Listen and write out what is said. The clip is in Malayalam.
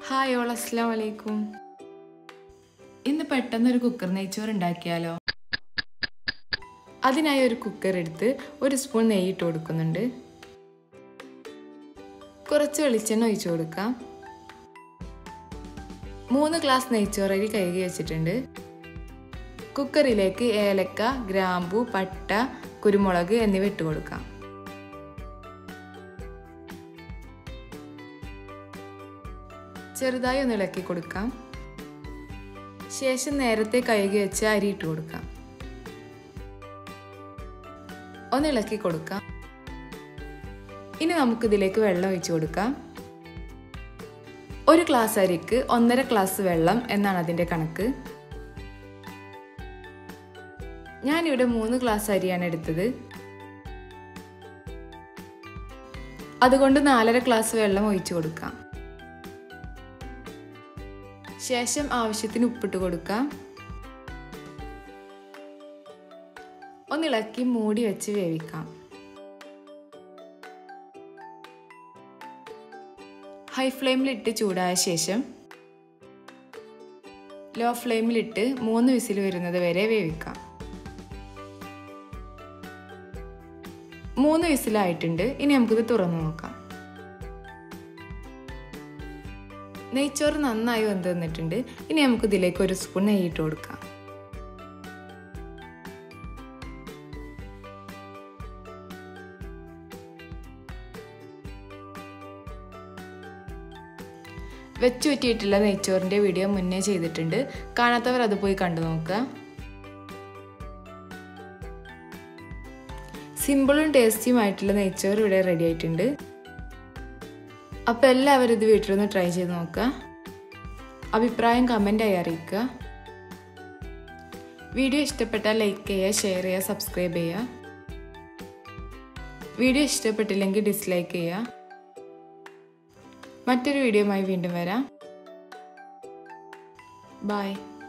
ഹായ് ഓൾ അസ്സാം വലൈക്കും ഇന്ന് പെട്ടെന്ന് ഒരു കുക്കർ നെയ്ച്ചോറ് ഉണ്ടാക്കിയാലോ അതിനായി ഒരു കുക്കർ എടുത്ത് ഒരു സ്പൂൺ നെയ്യ് ഇട്ട് കൊടുക്കുന്നുണ്ട് കുറച്ച് വെളിച്ചെണ്ണ ഒഴിച്ചു കൊടുക്കാം മൂന്ന് ഗ്ലാസ് നെയ്ച്ചോറരി കഴുകി വെച്ചിട്ടുണ്ട് കുക്കറിലേക്ക് ഏലക്ക ഗ്രാമ്പു പട്ട കുരുമുളക് എന്നിവ ഇട്ട് കൊടുക്കാം ചെറുതായി ഒന്ന് ഇളക്കി കൊടുക്കാം ശേഷം നേരത്തെ കഴുകി വെച്ച് അരി ഇട്ട് കൊടുക്കാം ഒന്ന് ഇളക്കി കൊടുക്കാം ഇനി നമുക്ക് ഇതിലേക്ക് വെള്ളം ഒഴിച്ചു കൊടുക്കാം ഒരു ഗ്ലാസ് അരിക്ക് ഒന്നര ഗ്ലാസ് വെള്ളം എന്നാണ് അതിൻ്റെ കണക്ക് ഞാനിവിടെ മൂന്ന് ഗ്ലാസ് അരിയാണ് എടുത്തത് അതുകൊണ്ട് നാലര ഗ്ലാസ് വെള്ളം ഒഴിച്ചു കൊടുക്കാം ശേഷം ആവശ്യത്തിന് ഉപ്പിട്ട് കൊടുക്കാം ഒന്നിളക്കി മൂടി വെച്ച് വേവിക്കാം ഹൈ ഫ്ലെയിമിലിട്ട് ചൂടായ ശേഷം ലോ ഫ്ലെയിമിലിട്ട് മൂന്ന് വിസിൽ വരുന്നത് വരെ വേവിക്കാം മൂന്ന് വിസിലായിട്ടുണ്ട് ഇനി നമുക്കിത് തുറന്നു നോക്കാം നെയ്ച്ചോറ് നന്നായി വെന്ത് വന്നിട്ടുണ്ട് ഇനി നമുക്ക് ഇതിലേക്ക് ഒരു സ്പൂൺ നെയ്യ് ഇട്ട് കൊടുക്കാം വെച്ച് പറ്റിയിട്ടുള്ള നെയ്ച്ചോറിൻ്റെ വീഡിയോ മുന്നേ ചെയ്തിട്ടുണ്ട് കാണാത്തവർ അത് പോയി കണ്ടു നോക്കുക സിമ്പിളും ടേസ്റ്റിയുമായിട്ടുള്ള നെയ്ച്ചോറ് ഇവിടെ റെഡി ആയിട്ടുണ്ട് അപ്പോൾ എല്ലാവരും ഇത് വീട്ടിലൊന്ന് ട്രൈ ചെയ്ത് നോക്കുക അഭിപ്രായം കമൻ്റായി അറിയിക്കുക വീഡിയോ ഇഷ്ടപ്പെട്ടാൽ ലൈക്ക് ചെയ്യുക ഷെയർ ചെയ്യുക സബ്സ്ക്രൈബ് ചെയ്യുക വീഡിയോ ഇഷ്ടപ്പെട്ടില്ലെങ്കിൽ ഡിസ്ലൈക്ക് ചെയ്യുക മറ്റൊരു വീഡിയോയുമായി വീണ്ടും വരാം ബൈ